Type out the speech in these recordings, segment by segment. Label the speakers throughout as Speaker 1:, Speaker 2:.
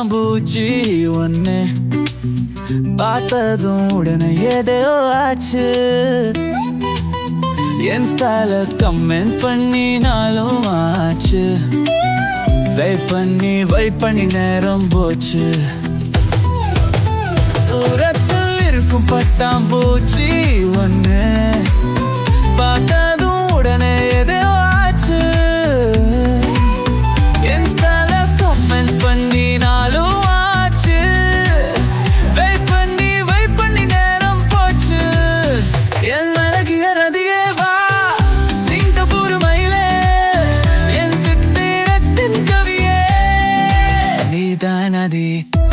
Speaker 1: பட்டாம்பூச்சி ஒன்று பார்த்ததும் உடனே எதையோ ஆச்சு என் ஸ்டைல கமெண்ட் பண்ணினாலும் ஆச்சு வெயிட் பண்ணி வெயிட் பண்ணி நேரம் போச்சு தூரத்தில் இருக்கும் பட்டாம்பூச்சி ஒன்று பார்த்ததும் உடனே எதையோ ஆச்சு என் ஸ்டைல கமெண்ட் பண்ணினாலும் ஆச்சு வெயிட் பண்ணி வெயிட் பண்ணி நேரம் போச்சு என் அழகிய நதியே வா சிங்கப்பூர் மயிலே என் சித்திரத்தின் கவியே நீதான் நதி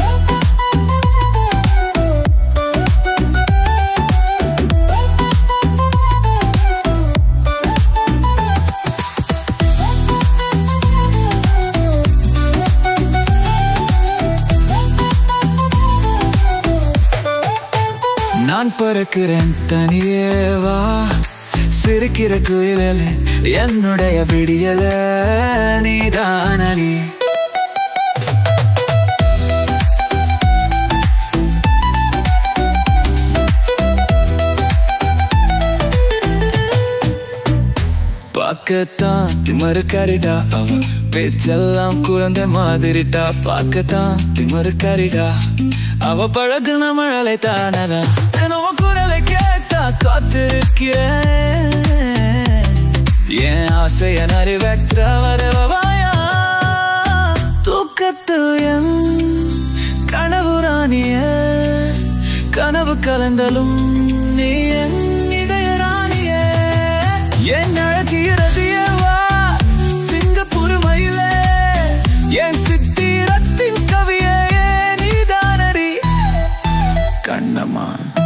Speaker 1: நான் பறக்கிறேன் தனியே வா சிரிக்கிற குயிலல என்னுடைய விடியல நீதான் அணி பார்க்கத்தான் திமறுக்காரிடா அவ பேச்செல்லாம் குழந்தை மாதிரிட்டா பார்க்கத்தான் திமறுக்காரிடா அவ பழகுன மழலை தானடா தினமும் குரலை கேட்டா காத்திருக்கிறேன் என் ஆசைய நிறைவேற்ற வரவாயா தூக்கத்தில் என் கனவு ராணிய கனவு கலந்தலும் நீ என் இதய ராணிய என் அழகிய வா சிங்கப்பூர் மயிலே என் சித்திரத்தின் கவியே நீதானடி கண்ணம்மா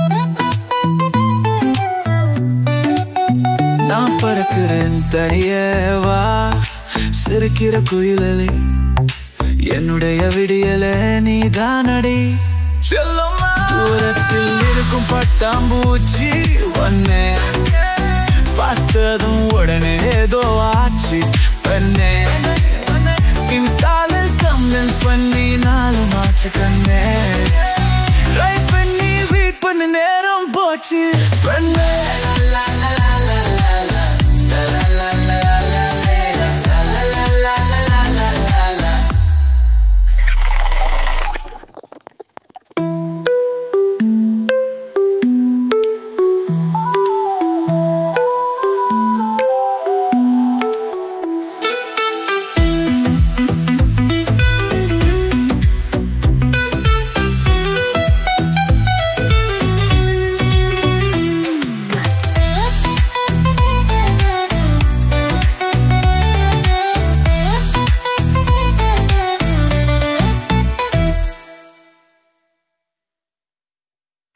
Speaker 1: நான் பறக்கிறேன் தனியே வா சிரிக்கிற குயிலலே என்னுடைய விடியலே நீதானடி செல்லம்மா தூரத்தில் இருக்கும் பட்டாம்பூச்சி ஒன்னே பார்த்ததும் உடனே ஏதோ ஆச்சு பெண்ணே இன்ஸ்டாலில் கம்ப்ளைண்ட் பண்ணி நாலு மாச்சு கண்ணே ரைட் பண்ணி வெயிட் பண்ண நேரம் போச்சு பெண்ணே